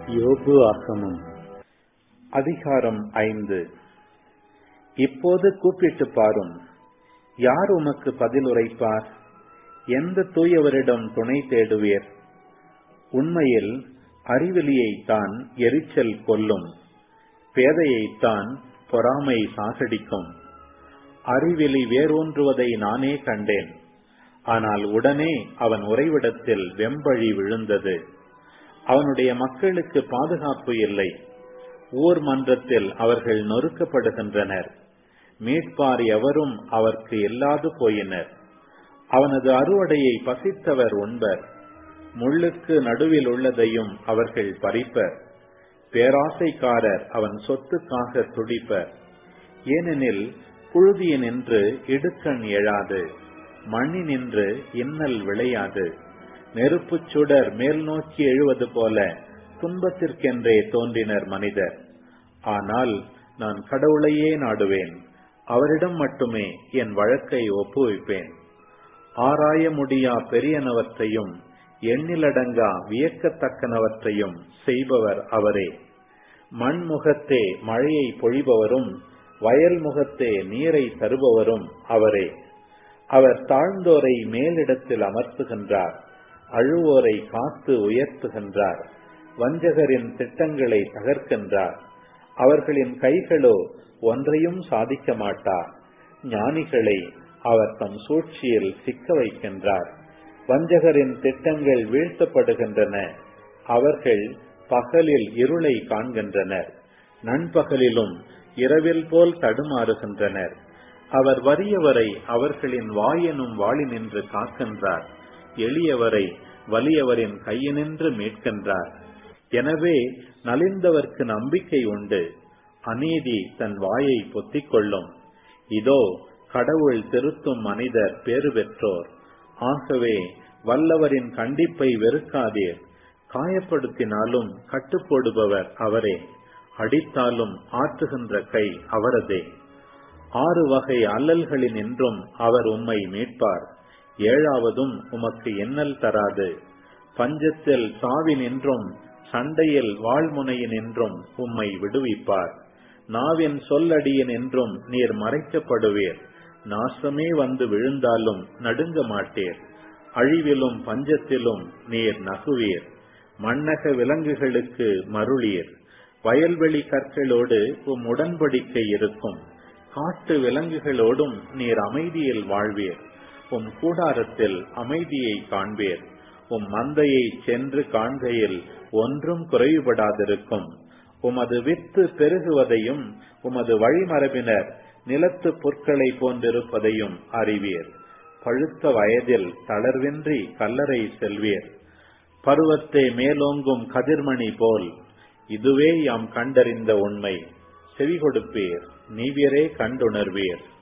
யோபு ஆகமம் அதிகாரம் ஐந்து இப்போது கூப்பிட்டு பாரும் யார் உமக்கு பதில் உரைப்பார் எந்த தூயவரிடம் துணை தேடுவீர் உண்மையில் அறிவிலியைத்தான் எரிச்சல் கொல்லும் பேதையைத்தான் பொறாமை சாகடிக்கும் அறிவிலி வேரூன்றுவதை நானே கண்டேன் ஆனால் உடனே அவன் உறைவிடத்தில் வெம்பழி விழுந்தது அவனுடைய மக்களுக்கு பாதுகாப்பு இல்லை ஊர் மன்றத்தில் அவர்கள் நொறுக்கப்படுகின்றனர் மீட்பார் எவரும் அவர்க்கு இல்லாது போயினர் அவனது அறுவடையை பசித்தவர் உண்பர் முள்ளுக்கு நடுவில் உள்ளதையும் அவர்கள் பறிப்பர் பேராசைக்காரர் அவன் சொத்துக்காக துடிப்பர் ஏனெனில் புழுதியினின்று இடுக்கண் எழாது மண்ணினின்று இன்னல் விளையாது நெருப்புச் சுடர் மேல் நோக்கி எழுவது போல துன்பத்திற்கென்றே தோன்றினர் மனிதர் ஆனால் நான் கடவுளையே நாடுவேன் அவரிடம் மட்டுமே என் வழக்கை ஒப்புவிப்பேன் ஆராய முடியா பெரியனவற்றையும் எண்ணிலடங்கா வியக்கத்தக்கனவற்றையும் செய்பவர் அவரே மண்முகத்தே மழையை பொழிபவரும் வயல் முகத்தே நீரை தருபவரும் அவரே அவர் தாழ்ந்தோரை மேலிடத்தில் அமர்த்துகின்றார் அழுவோரை காத்து உயர்த்துகின்றார் வஞ்சகரின் திட்டங்களை தகர்க்கின்றார் அவர்களின் கைகளோ ஒன்றையும் சாதிக்க மாட்டார் ஞானிகளை அவர் தம் சூழ்ச்சியில் சிக்க வைக்கின்றார் வஞ்சகரின் திட்டங்கள் வீழ்த்தப்படுகின்றன அவர்கள் பகலில் இருளை காண்கின்றனர் நண்பகலிலும் இரவில் போல் தடுமாறுகின்றனர் அவர் வறியவரை அவர்களின் வாயெனும் வாளினின்று காக்கின்றார் எளியவரை வலியவரின் கையினின்று மீட்கின்றார் எனவே நலிந்தவர்க்கு நம்பிக்கை உண்டு அநீதி தன் வாயை பொத்திக் கொள்ளும் இதோ கடவுள் திருத்தும் மனிதர் பேறு பெற்றோர் ஆகவே வல்லவரின் கண்டிப்பை வெறுக்காதீர் காயப்படுத்தினாலும் கட்டுப்போடுபவர் அவரே அடித்தாலும் ஆற்றுகின்ற கை அவரதே ஆறு வகை அல்லல்களின் என்றும் அவர் உம்மை மீட்பார் ஏழாவதும் உமக்கு எண்ணல் தராது பஞ்சத்தில் சாவின் என்றும் சண்டையில் வாழ்முனையின் என்றும் உம்மை விடுவிப்பார் நாவின் சொல்லடியின் என்றும் நீர் மறைக்கப்படுவீர் நாசமே வந்து விழுந்தாலும் நடுங்க மாட்டீர் அழிவிலும் பஞ்சத்திலும் நீர் நகுவீர் மண்ணக விலங்குகளுக்கு மருளீர் வயல்வெளி கற்களோடு உம் உடன்படிக்கை இருக்கும் காட்டு விலங்குகளோடும் நீர் அமைதியில் வாழ்வீர் உம் கூடாரத்தில் அமைதியை காண்பீர் உம் மந்தையை சென்று காண்கையில் ஒன்றும் குறைவுபடாதிருக்கும் உமது வித்து பெருகுவதையும் உமது வழிமரபினர் நிலத்து பொற்களை போன்றிருப்பதையும் அறிவீர் பழுத்த வயதில் தளர்வின்றி கல்லறை செல்வீர் பருவத்தை மேலோங்கும் கதிர்மணி போல் இதுவே யாம் கண்டறிந்த உண்மை செவி கொடுப்பீர் நீவியரே கண்டுணர்வீர்